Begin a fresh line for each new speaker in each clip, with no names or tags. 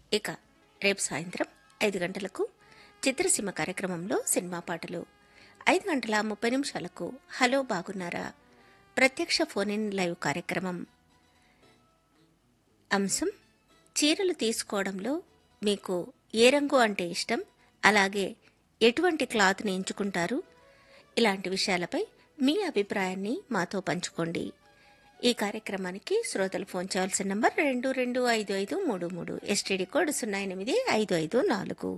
ఇక రేపు సాయంత్రం ఐదు గంటలకు చిత్రసీమ కార్యక్రమంలో సినిమా పాటలు ఐదు గంటల ముప్పై నిమిషాలకు హలో బాగున్నారా ప్రత్యక్ష ఫోన్ ఇన్ లైవ్ కార్యక్రమం అంశం చీరలు తీసుకోవడంలో మీకు ఏ రంగు అంటే ఇష్టం అలాగే ఎటువంటి క్లాత్ని ఎంచుకుంటారు ఇలాంటి విషయాలపై మీ అభిప్రాయాన్ని మాతో పంచుకోండి ఈ కార్యక్రమానికి శ్రోతలు ఫోన్ చేయాల్సిన నంబర్ రెండు రెండు ఐదు ఐదు మూడు మూడు ఎస్టీడీ కోడ్ సున్నా ఎనిమిది ఐదు ఐదు నాలుగు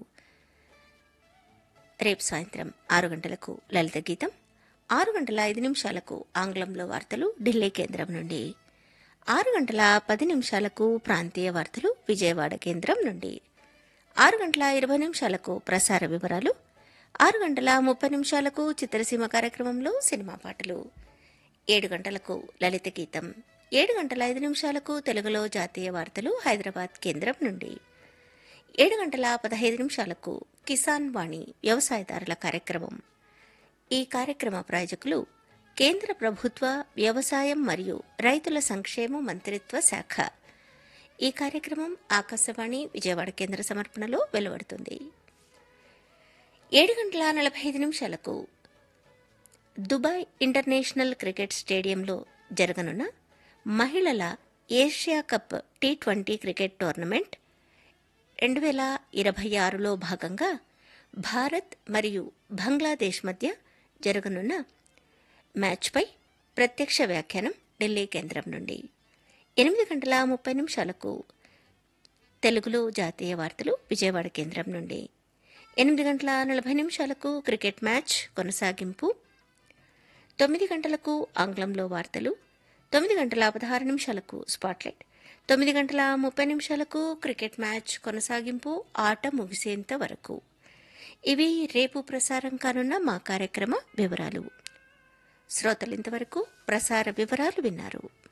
రేపు సాయంత్రం ఆరు గంటలకు లలిత గీతం ఆరు గంటల ఐదు నిమిషాలకు ఆంగ్లంలో వార్తలు ఢిల్లీ కేంద్రం నుండి ఆరు గంటల పది నిమిషాలకు ప్రాంతీయ వార్తలు విజయవాడ కేంద్రం నుండి ఆరు గంటల ఇరవై నిమిషాలకు ప్రసార వివరాలు ఆరు గంటల ముప్పై నిమిషాలకు చిత్రసీమ కార్యక్రమంలో సినిమా పాటలు ఏడు గంటలకు లలిత గీతం ఏడు గంటల ఐదు నిమిషాలకు తెలుగులో జాతీయ వార్తలు హైదరాబాద్ కేంద్రం నుండి ఏడు గంటల పదహైదు నిమిషాలకు కిసాన్ వాణి వ్యవసాయదారుల కార్యక్రమం ఈ కార్యక్రమ ప్రాయోజకులు కేంద్ర ప్రభుత్వ వ్యవసాయం మరియు రైతుల సంక్షేమ మంత్రిత్వ శాఖ ఈ కార్యక్రమం ఆకాశవాణి విజయవాడ కేంద్ర సమర్పణలో వెలువడుతుంది ఏడు గంటల నలభై ఐదు నిమిషాలకు దుబాయ్ ఇంటర్నేషనల్ క్రికెట్ స్టేడియంలో జరగనున్న మహిళల Asia cup T twenty cricket tournament రెండు వేల ఇరవై ఆరులో భాగంగా భారత్ మరియు బంగ్లాదేశ్ మధ్య జరగనున్న మ్యాచ్పై ప్రత్యక్ష వ్యాఖ్యానం ఢిల్లీ కేంద్రం నుండి ఎనిమిది గంటల ముప్పై నిమిషాలకు తెలుగులో జాతీయ వార్తలు విజయవాడ కేంద్రం నుండి ఎనిమిది గంటల నలభై నిమిషాలకు క్రికెట్ మ్యాచ్ కొనసాగింపు తొమ్మిది గంటలకు ఆంగ్లంలో వార్తలు తొమ్మిది గంటల పదహారు నిమిషాలకు స్పాట్లైట్ తొమ్మిది గంటల ముప్పై నిమిషాలకు క్రికెట్ మ్యాచ్ కొనసాగింపు ఆట ముగిసేంత వరకు ఇవి రేపు ప్రసారం కానున్న మా కార్యక్రమ వివరాలు శ్రోతలు ఇంతవరకు ప్రసార వివరాలు విన్నారు